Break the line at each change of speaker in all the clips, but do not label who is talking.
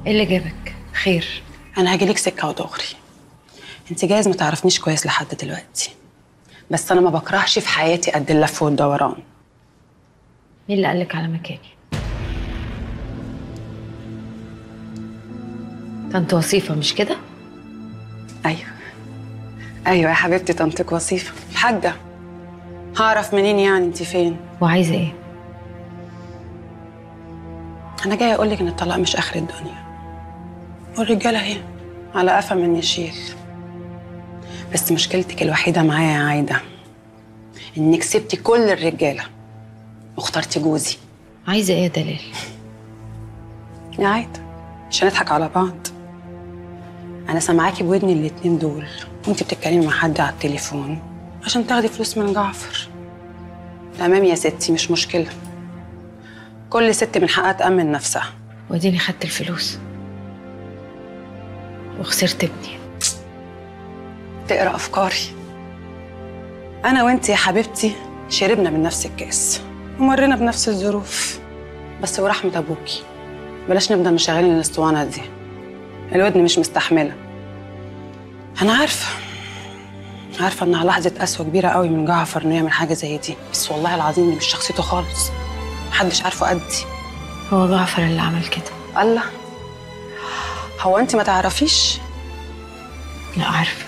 ايه اللي جابك خير
انا هاجيلك سكه ودغري انت جايز ما تعرفنيش كويس لحد دلوقتي بس انا ما بكرهش في حياتي قد اللف والدوران
مين اللي قالك على مكاني طنط وصيفة مش كده
ايوه ايوه يا حبيبتي طنطك وصيفه الحاجه هعرف منين يعني انت فين
وعايزة ايه
انا جايه اقول لك ان الطلاق مش اخر الدنيا والرجاله اهي على قفا من يشيل بس مشكلتك الوحيده معايا يا عايده انك سبتي كل الرجاله واخترتي جوزي
عايزة ايه يا دلال
يا عايده مش هنضحك على بعض انا سامعاكي بودني الاتنين دول وانت بتتكلمي مع حد على التليفون عشان تاخدي فلوس من جعفر تمام يا ستي مش مشكله كل ست من حقها تأمن نفسها
واديني خدت الفلوس وخسرت ابني
تقرا افكاري انا وانت يا حبيبتي شربنا من نفس الكاس ومرينا بنفس الظروف بس ورحمه ابوكي بلاش نفضل مشغلين الاسطوانه دي الودن مش مستحمله انا عارفه عارفه انها لحظه قسوه كبيره قوي من جعفر انه يعمل حاجه زي دي بس والله العظيم دي مش شخصيته خالص محدش عارفه قدي
هو جعفر اللي عمل كده
الله هو انت ما تعرفيش
لا عارفة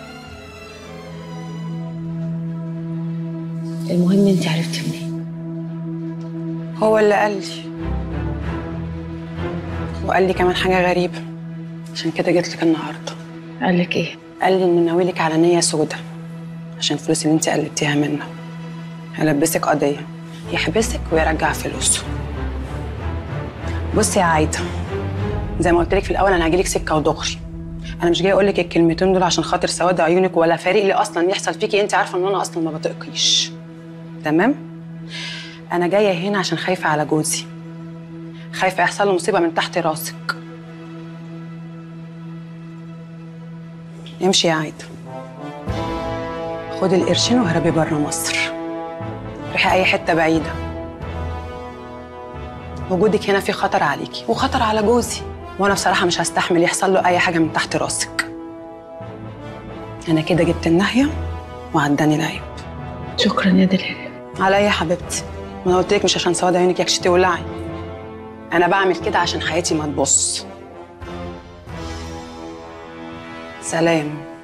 المهم انت عرفتي منين
هو اللي قال لي وقال لي كمان حاجه غريبه عشان كده جيت لك النهارده
قال لك ايه
قال لي انه ناويلك على نيه سودة عشان الفلوس اللي انت قلبتيها منه هلبسك قضيه يحبسك ويرجع فلوسه بصي يا عايده زي ما قلت لك في الاول انا هجيلك سكه ودغري انا مش جايه اقول لك الكلمتين دول عشان خاطر سواد عيونك ولا فارق لي اصلا يحصل فيكي انت عارفه ان انا اصلا ما بطيقكيش تمام انا جايه هنا عشان خايفه على جوزي خايفه يحصل له مصيبه من تحت راسك امشي يا عايده خدي القرشين وهربي بره مصر روحي اي حته بعيده وجودك هنا في خطر عليكي وخطر على جوزي وانا بصراحه مش هستحمل يحصل له اي حاجه من تحت راسك انا كده جبت الناهيه وعداني العيب
شكرا يا دلال
على ايه يا حبيبتي ما انا قلت لك مش عشان سواد عيونك يكش تولعي انا بعمل كده عشان حياتي ما تبص سلام